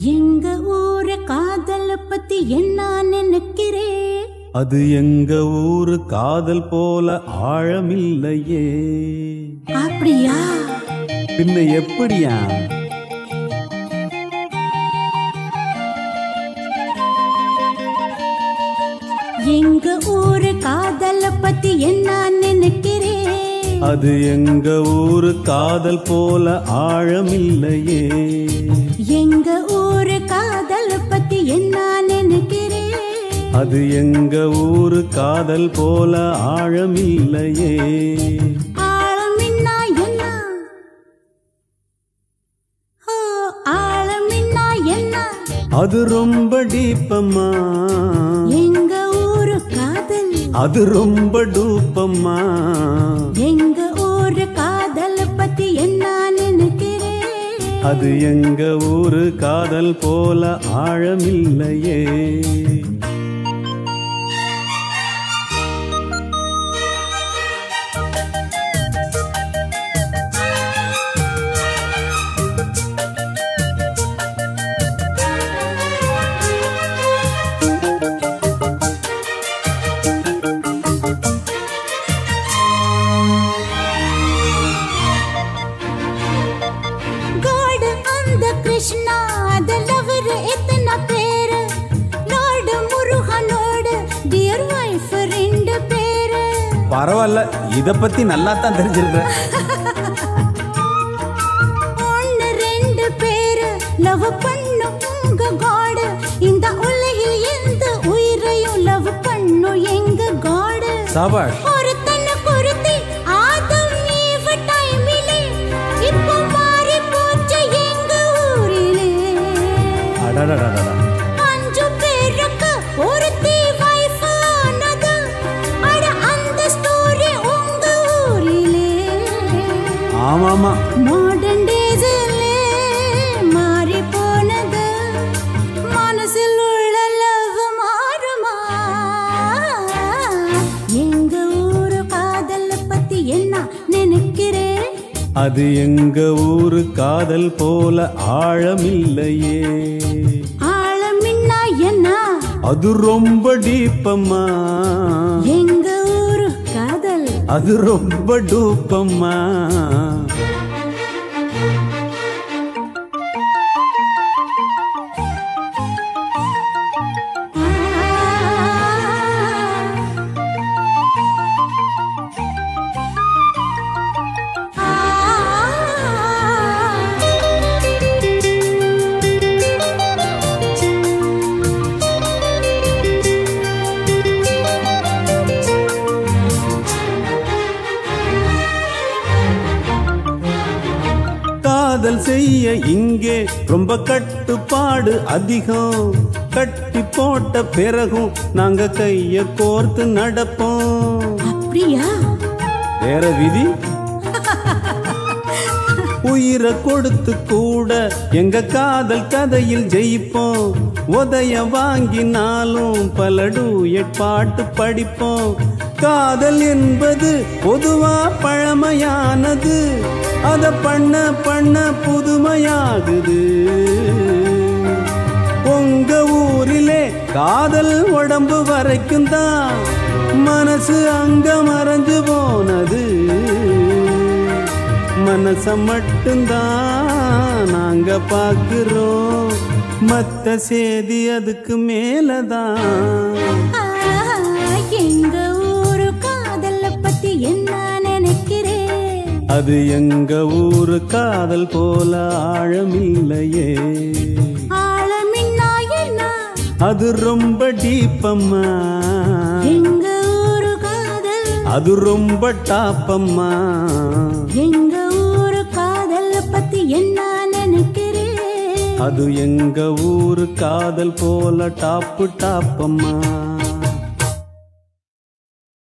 எங்க ஊரு காதல பத்தி என்ன நினைக்கிறே அது எங்க ஊரு காதல் போல ஆழமில்லையே அப்படியா பின்ன எப்படியா எங்க ஊரு காதல பத்தி என்ன நினைக்கிறே அது எங்க ஊரு காதல் போல ஆழமில்லையே எங்க ஊரு காதல பத்தி என்ன நினைக்கிறே அது எங்க ஊரு காதல் போல ஆழமில்லையே ஆழமின்னா என்ன ஓ ஆழமின்னா என்ன அது ரொம்ப டீப்பம்மா எங்க ஊரு காதல் அது ரொம்ப டூப்பம்மா எங்க ஊரு காதல பத்தி என்ன நினைக்கிறே அது எங்க ஊரு காதல் போல ஆழமில்லையே காடு அந்த கிருஷ்ணா அதலவர் எத்தனை பேரு லார்டு முருகனோடு டியர் வைஃப் ரெண்டு பேரு பரவாயில்ல இத பத்தி நல்லா தான் தெரிஞ்சிருக்கிறேன் ஒன்னு ரெண்டு பேரு லவ் பண்ணும் உங்க காடு இந்த உலகில் எந்த உயிரையும் லவ் பண்ணும் எங்க காடு சபாஷ் ஒருத்தன குருத்தி ஆதம் ஈவ் டைமிலே இப்போ மாறி போச்சு எங்க ஊரிலே அடடடடடா அஞ்சு பேருக்கு ஒருத்தி wife ஆனது. அட அந்த story உங்க ஊரிலே. ஆமாமா Modern days லே மாறி போனது. மனசில் உள்ள love மாறுமா? எங்க ஊரு காதல பத்தி என்ன நினைக்கிறே அது எங்க ஊரு காதல் போல ஆழமில்லையே ஆழமின்னா என்ன அது ரொம்ப டீப்பம்மா எங்க ஊரு காதல் அது ரொம்ப டூப்பம்மா காதல் செய்ய இங்கே ரொம்ப கட்டுப்பாடு அதிகம் கட்டி போட்ட பிறகும் நாங்க கைய கோர்த்து நடப்போம் அப்படியா வேற விதி உயிரை கொடுத்து கூட எங்க காதல் கதையில் ஜெயிப்போம் உதய வாங்கினாலும் பல டூயட் பாட்டு படிப்போம் காதல் என்பது பொதுவா பழமையானது அத பண்ண பண்ண புதுமையாகுது உங்க ஊரிலே காதல் உடம்பு வரைக்கும் தான் மனசு அங்க மறைஞ்சு போனது மனச மட்டும்தான் நாங்க பாக்குறோம் மத்த சேதி அதுக்கு மேலதான் ஆ, எங்க ஊரு காதல பத்தி என்ன நினைக்கிறே அது எங்க ஊரு காதல் போல ஆழமில்லையே ஆழமின்னா என்ன அது ரொம்ப டீப்பம்மா எங்க ஊரு காதல் அது ரொம்ப டாப்பம்மா எங்க ஊரு காதல பத்தி என்ன நினைக்கிறே அது எங்க ஊரு காதல் போல டாப்பு டாப்பம்மா